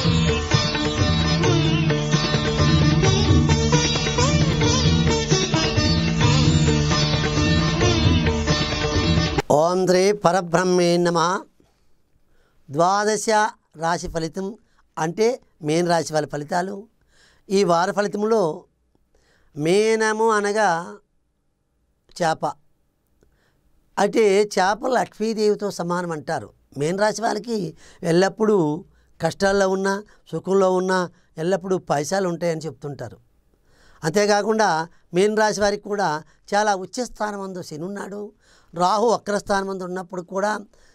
ఓం శ్రీ పరబ్రహ్మే నమ ద్వాదశ రాశి ఫలితం అంటే మేన్ రాశి వాళ్ళ ఫలితాలు ఈ వార ఫలితంలో మేనము అనగా చేప అంటే చేప లక్ష్మీదేవితో సమానం అంటారు మేన్ రాశి వాళ్ళకి ఎల్లప్పుడూ కష్టాల్లో ఉన్నా సుఖంలో ఉన్నా ఎల్లప్పుడూ పైసలు ఉంటాయని చెప్తుంటారు అంతేకాకుండా మీన రాశి వారికి కూడా చాలా ఉచ్చస్థానం అందు శని ఉన్నాడు రాహు వక్రస్థానం అందు ఉన్నప్పుడు కూడా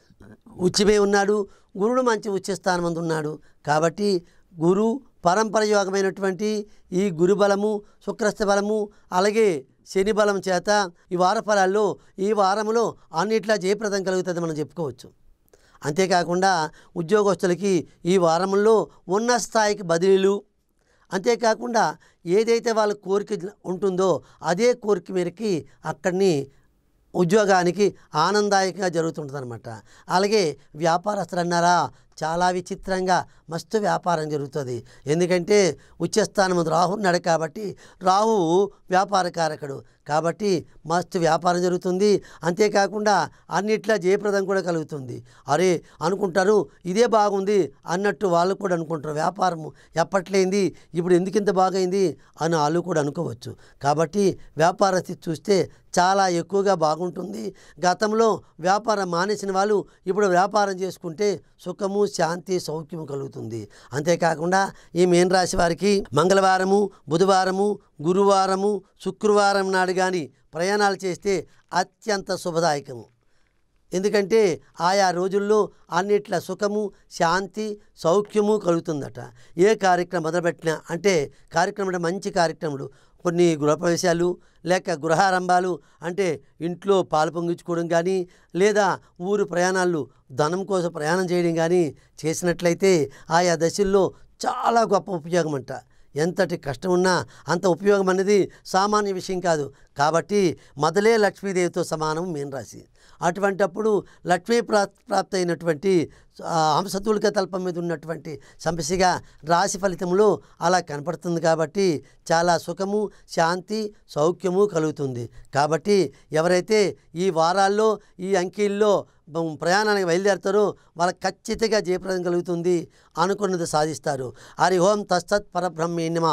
ఉచ్చిమే ఉన్నాడు గురుడు మంచి ఉచ్చస్థానం అందు ఉన్నాడు కాబట్టి గురు పరంపర యోగమైనటువంటి ఈ గురు బలము శుక్రస్థ బలము అలాగే శని బలం చేత ఈ వార ఫలాల్లో ఈ వారములో అన్నిట్లా జయప్రదం కలుగుతుంది మనం చెప్పుకోవచ్చు అంతేకాకుండా ఉద్యోగస్తులకి ఈ వారంలో ఉన్న స్థాయికి బదిలీలు అంతేకాకుండా ఏదైతే వాళ్ళ కోరిక ఉంటుందో అదే కోరిక మేరకి అక్కడిని ఉద్యోగానికి ఆనందాయకంగా జరుగుతుంటుందన్నమాట అలాగే వ్యాపారస్తులు అన్నారా చాలా విచిత్రంగా మస్తు వ్యాపారం జరుగుతుంది ఎందుకంటే ఉచ్చస్థానం రాహు ఉన్నాడు కాబట్టి రాహువు వ్యాపారకారకుడు కాబట్టి మస్తు వ్యాపారం జరుగుతుంది అంతేకాకుండా అన్నిట్లా జయప్రదం కూడా కలుగుతుంది అరే అనుకుంటారు ఇదే బాగుంది అన్నట్టు వాళ్ళు కూడా అనుకుంటారు వ్యాపారము ఎప్పట్లేంది ఇప్పుడు ఎందుకు ఇంత బాగైంది అని వాళ్ళు కూడా అనుకోవచ్చు కాబట్టి వ్యాపార స్థితి చూస్తే చాలా ఎక్కువగా బాగుంటుంది గతంలో వ్యాపారం మానేసిన వాళ్ళు ఇప్పుడు వ్యాపారం చేసుకుంటే సుఖము శాంతి సౌఖ్యము కలుగుతుంది అంతేకాకుండా ఈ మీన రాశి వారికి మంగళవారము బుధవారము గురువారము శుక్రవారం నాడు కానీ ప్రయాణాలు చేస్తే అత్యంత శుభదాయకము ఎందుకంటే ఆయా రోజుల్లో అన్నిట్ల సుఖము శాంతి సౌఖ్యము కలుగుతుందట ఏ కార్యక్రమం మొదలుపెట్టినా అంటే కార్యక్రమం అంటే మంచి కార్యక్రమాలు కొన్ని గృహప్రవేశాలు లేక గృహారంభాలు అంటే ఇంట్లో పాలు పొంగించుకోవడం కానీ లేదా ఊరు ప్రయాణాలు ధనం కోసం ప్రయాణం చేయడం కానీ చేసినట్లయితే ఆయా దశల్లో చాలా గొప్ప ఉపయోగం అంట ఎంతటి కష్టం ఉన్నా అంత ఉపయోగం అనేది సామాన్య విషయం కాదు కాబట్టి మొదలే లక్ష్మీదేవితో సమానం మీన రాశి అటువంటప్పుడు లక్ష్మీ ప్రా ప్రాప్తి అయినటువంటి ఆ, హంసతూలిక తల్పం మీద ఉన్నటువంటి సమస్యగా రాశి ఫలితంలో అలా కనపడుతుంది కాబట్టి చాలా సుఖము శాంతి సౌఖ్యము కలుగుతుంది కాబట్టి ఎవరైతే ఈ వారాల్లో ఈ అంకెల్లో బ- ప్రయాణానికి బయలుదేరుతారో వాళ్ళకి ఖచ్చితంగా జయప్రదం కలుగుతుంది అనుకున్నది సాధిస్తారు హరి ఓం తస్తత్ పరబ్రహ్మేణ్యమా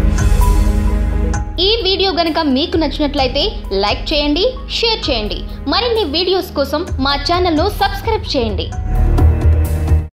ఈ వీడియో గనక మీకు నచ్చినట్లయితే లైక్ చేయండి షేర్ చేయండి మరిన్ని వీడియోస్ కోసం మా ఛానల్ను సబ్స్క్రైబ్ చేయండి